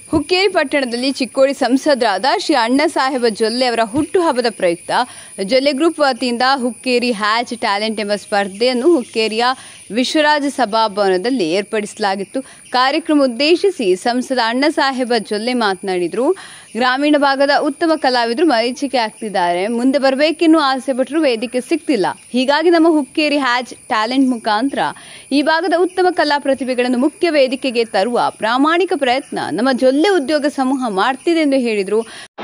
ಹುಕ್ಕೇರಿ ಪಟ್ಟಣದಲ್ಲಿ ಚಿಕ್ಕೋಡಿ ಸಂಸದರಾದ ಶ್ರೀ ಅಣ್ಣ ಸಾಹೇಬ ಜೊಲ್ಲೆ ಅವರ ಹುಟ್ಟುಹಬ್ಬದ ಪ್ರಯುಕ್ತ ಜೊಲ್ಲೆ ಗ್ರೂಪ್ ವತಿಯಿಂದ ಹುಕ್ಕೇರಿ ಹ್ಯಾಚ್ ಟ್ಯಾಲೆಂಟ್ ಎಂಬ ಸ್ಪರ್ಧೆಯನ್ನು ಹುಕ್ಕೇರಿಯ ವಿಶ್ವರಾಜ ಸಭಾಭವನದಲ್ಲಿ ಏರ್ಪಡಿಸಲಾಗಿತ್ತು ಕಾರ್ಯಕ್ರಮ ಉದ್ದೇಶಿಸಿ ಸಂಸದ ಅಣ್ಣ ಸಾಹೇಬ ಜೊಲ್ಲೆ ಮಾತನಾಡಿದರು ಗ್ರಾಮೀಣ ಭಾಗದ ಉತ್ತಮ ಕಲಾವಿದರು ಮರೀಚಿಕೆ ಆಗ್ತಿದ್ದಾರೆ ಮುಂದೆ ಬರಬೇಕೆನ್ನೋ ಆಸೆ ಪಟ್ಟರು ವೇದಿಕೆ ಸಿಗ್ತಿಲ್ಲ ಹೀಗಾಗಿ ನಮ್ಮ ಹುಕ್ಕೇರಿ ಹ್ಯಾಚ್ ಟ್ಯಾಲೆಂಟ್ ಮುಖಾಂತರ ಈ ಭಾಗದ ಉತ್ತಮ ಕಲಾ ಪ್ರತಿಭೆಗಳನ್ನು ಮುಖ್ಯ ವೇದಿಕೆಗೆ ತರುವ ಪ್ರಾಮಾಣಿಕ ಪ್ರಯತ್ನ ನಮ್ಮ ಜೊಲ್ಲೆ ಉದ್ಯೋಗ ಸಮೂಹ ಮಾಡ್ತಿದೆ ಎಂದು ಹೇಳಿದರು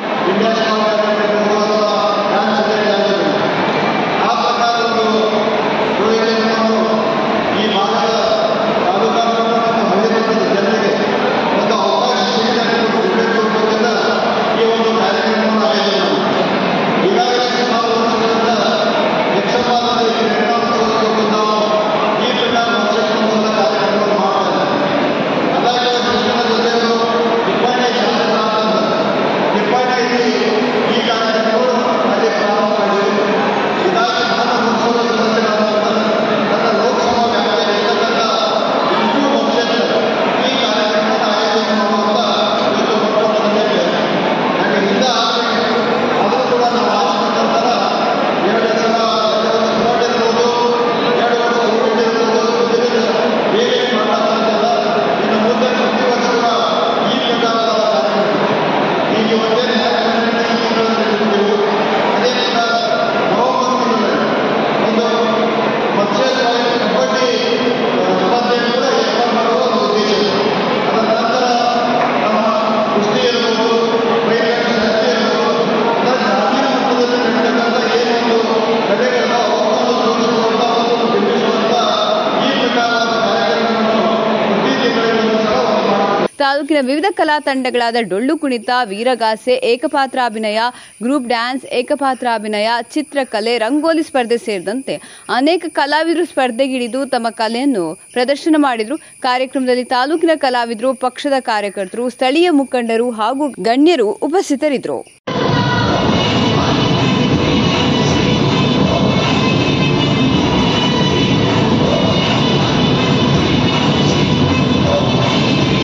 ಈ ಭಾಗದ ತಾಲೂಕಾದ್ಯಂತ ಮತ್ತು ಹಳ್ಳಿ ಮಟ್ಟದ ಜನರಿಗೆ ಒಂದು ಅವಕಾಶ ಸಿಗಬೇಕು ಅನ್ನೋದ್ರಿಂದ ಈ ಒಂದು ಕಾರ್ಯಕ್ರಮವನ್ನು ಆಯೋಜನೆ ಮಾಡಿದ್ದೀವಿ. ಈಗಾಗಲೇ ಸುಮಾರು ವರ್ಷಗಳಿಂದ ಯಕ್ಷಗಾನದ ಈ ಕ್ರೀಡಾತ್ಸವಕ್ಕೆ ನಾವು ಈ ಕ್ರೀಡಾ ಮಹೋತ್ಸವದ ಕಾರ್ಯಕ್ರಮವನ್ನು ಮಾಡ್ತಾ ಇದ್ದೀವಿ. ಅದಾಗಲೇ ಕೃಷ್ಣನ ಜೊತೆಯವರು ನಿಪ್ಪಾಣಿ ಶಾಸಕರಾದ ನಿಪ್ಪಾಣಿಯಲ್ಲಿ ಈ ಕಾರ್ಯಕ್ರಮಗಳು ಅಲ್ಲಿ ಪ್ರಾರಂಭ ಮಾಡಿವೆ ಇದಾಗಿ ನಾನು ಮುಗಿಸುವ ಸದಸ್ಯರಾದಂಥ ನನ್ನ ಲೋಕಸಭಾ ವ್ಯಾಪ್ತಿಯಲ್ಲಿರ್ತಕ್ಕಂಥ ಎಂಟು ಪಕ್ಷಗಳು ಈ ಕಾರ್ಯಕ್ರಮವನ್ನು ಆಯೋಜನೆ ಮಾಡುವಂತ ಇವತ್ತು ಹೊರಟು ಬಂದಿದ್ದೇವೆ ನನಗೆ ಹಿಂದೆ ಆಗಬೇಕು ಆದರೂ ಕೂಡ ನಾವು ಆದ ನಂತರ ಎರಡು ಸಲ ಸ್ಪೋರ್ಟ್ ಇರ್ಬೋದು ಎರಡು ವರ್ಷ ಕೋವಿಡ್ ಇರ್ಬೋದು ಇದರಿಂದ ಹೇಗೆ ಮಾಡೋಕ್ಕಾಗಲ್ಲ ಇನ್ನು ಮುಂದೆ ಪ್ರತಿ ವರ್ಷ ಕೂಡ ಈ ಪ್ರಕಾರದ ಕಾರ್ಯಕ್ರಮ ಈಗ ಒಂದೇ ನಡೆಸಿದ್ದೀವಿ ಅದೇ ಪ್ರಕಾರ ನವೆಂಬರ್ ತಿಂಗಳಲ್ಲಿ ಒಂದು ಮತ್ಸ್ಯೋತ್ಪಾದನೆ ಕಬಡ್ಡಿ ಸ್ಪರ್ಧೆಯನ್ನು ಕೂಡ ಏರ್ಪಾಡು ಮಾಡುವ ಒಂದು ಉದ್ದೇಶ ಇದೆ ಅದರ ನಂತರ ನಮ್ಮ ಕುಸ್ತಿ ಇರ್ಬೋದು ಬೈಕ್ ಶಕ್ತಿ ಇರ್ಬೋದು ಅದರ ಗ್ರಾಮೀಣ ಮಟ್ಟದಲ್ಲಿ ನಡೀತಕ್ಕಂಥ ಏನೊಂದು ಕಲೆಗಳನ್ನ ಅವರನ್ನು ತೋರಿಸುವಂಥ ಒಂದು ಬಿಂಬಿಸುವಂಥ ಈ ಪ್ರಕಾರದ ಕಾರ್ಯಕ್ರಮವನ್ನು ಪ್ರತಿ ತಿಂಗಳಿಗೆ ಒಂದು ಸಲ ಒಂದು ಮಾಡ್ತೀವಿ ತಾಲೂಕಿನ ವಿವಿಧ ಕಲಾ ತಂಡಗಳಾದ ಡೊಳ್ಳು ಕುಣಿತ ವೀರಗಾಸೆ ಏಕಪಾತ್ರಾಭಿನಯ ಗ್ರೂಪ್ ಡ್ಯಾನ್ಸ್ ಏಕಪಾತ್ರಾಭಿನಯ ಚಿತ್ರಕಲೆ ರಂಗೋಲಿ ಸ್ಪರ್ಧೆ ಸೇರಿದಂತೆ ಅನೇಕ ಕಲಾವಿದರು ಸ್ಪರ್ಧೆಗಿಳಿದು ತಮ್ಮ ಕಲೆಯನ್ನು ಪ್ರದರ್ಶನ ಮಾಡಿದರು ಕಾರ್ಯಕ್ರಮದಲ್ಲಿ ತಾಲೂಕಿನ ಕಲಾವಿದರು ಪಕ್ಷದ ಕಾರ್ಯಕರ್ತರು ಸ್ಥಳೀಯ ಮುಖಂಡರು ಹಾಗೂ ಗಣ್ಯರು ಉಪಸ್ಥಿತರಿದ್ದರು